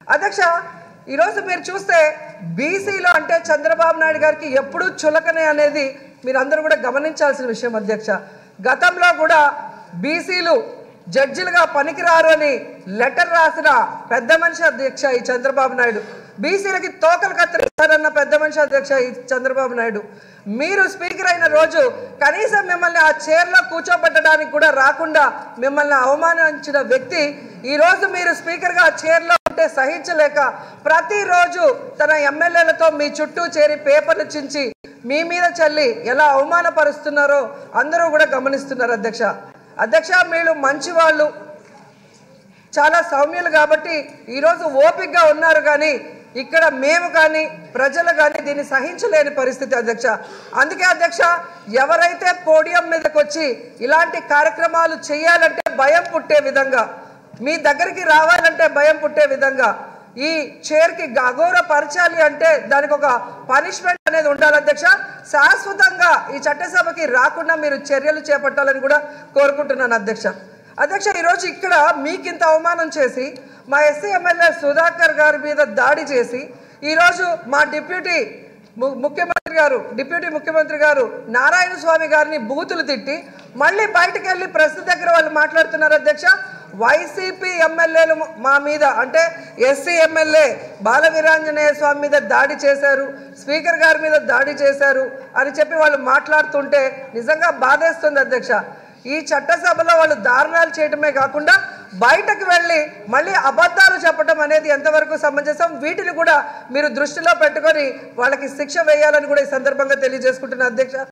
అధ్యక్ష ఈరోజు మీరు చూస్తే బీసీలో అంటే చంద్రబాబు నాయుడు గారికి ఎప్పుడూ చులకనే అనేది మీరు అందరూ కూడా గమనించాల్సిన విషయం అధ్యక్ష గతంలో కూడా బీసీలు జడ్జిలుగా పనికిరారు అని లెటర్ రాసిన పెద్ద మనిషి అధ్యక్ష ఈ చంద్రబాబు నాయుడు బీసీలకి తోకలు కత్తిరిస్తారన్న పెద్ద మనిషి అధ్యక్ష ఈ చంద్రబాబు నాయుడు మీరు స్పీకర్ అయిన రోజు కనీసం మిమ్మల్ని ఆ చైర్లో కూర్చోబెట్టడానికి కూడా రాకుండా మిమ్మల్ని అవమానించిన వ్యక్తి ఈ రోజు మీరు స్పీకర్గా ఆ చైర్లో ఉంటే సహించలేక ప్రతిరోజు తన ఎమ్మెల్యేలతో మీ చుట్టూ చేరి పేపర్లు చించి మీ మీద చల్లి ఎలా అవమానపరుస్తున్నారో అందరూ కూడా గమనిస్తున్నారు అధ్యక్ష అధ్యక్ష మీరు మంచివాళ్ళు చాలా సౌమ్యులు కాబట్టి ఈరోజు ఓపికగా ఉన్నారు కానీ ఇక్కడ మేము కానీ ప్రజలు కానీ దీన్ని సహించలేని పరిస్థితి అధ్యక్ష అందుకే అధ్యక్ష ఎవరైతే పోడియం మీదకి వచ్చి ఇలాంటి కార్యక్రమాలు చేయాలంటే భయం పుట్టే విధంగా మీ దగ్గరికి రావాలంటే భయం పుట్టే విధంగా ఈ చైర్కి అగౌరవపరచాలి అంటే దానికి ఒక పనిష్మెంట్ అనేది ఉండాలి అధ్యక్ష శాశ్వతంగా ఈ చట్టసభకి రాకుండా మీరు చర్యలు చేపట్టాలని కూడా కోరుకుంటున్నాను అధ్యక్ష అధ్యక్ష ఈరోజు ఇక్కడ మీకింత అవమానం చేసి మా ఎస్సీ ఎమ్మెల్యే సుధాకర్ గారి మీద దాడి చేసి ఈరోజు మా డిప్యూటీ ము- ముఖ్యమంత్రి గారు డిప్యూటీ ముఖ్యమంత్రి గారు నారాయణ స్వామి గారిని బూతులు తిట్టి మళ్ళీ బయటకు వెళ్ళి ప్రెస్ దగ్గర వాళ్ళు మాట్లాడుతున్నారు అధ్యక్ష వైసీపీ ఎమ్మెల్యేలు మా మీద అంటే ఎస్సీ ఎమ్మెల్యే బాల వీరాంజనేయ స్వామి మీద దాడి చేశారు స్పీకర్ గారి మీద దాడి చేశారు అని చెప్పి వాళ్ళు మాట్లాడుతుంటే నిజంగా బాధేస్తుంది అధ్యక్ష ఈ చట్టసభలో వాళ్ళు దారుణాలు చేయడమే కాకుండా బయటకు వెళ్ళి మళ్ళీ అబద్ధాలు చెప్పడం అనేది ఎంతవరకు సమంజసం వీటిని కూడా మీరు దృష్టిలో పెట్టుకొని వాళ్ళకి శిక్ష వేయాలని కూడా ఈ సందర్భంగా తెలియజేసుకుంటున్న అధ్యక్ష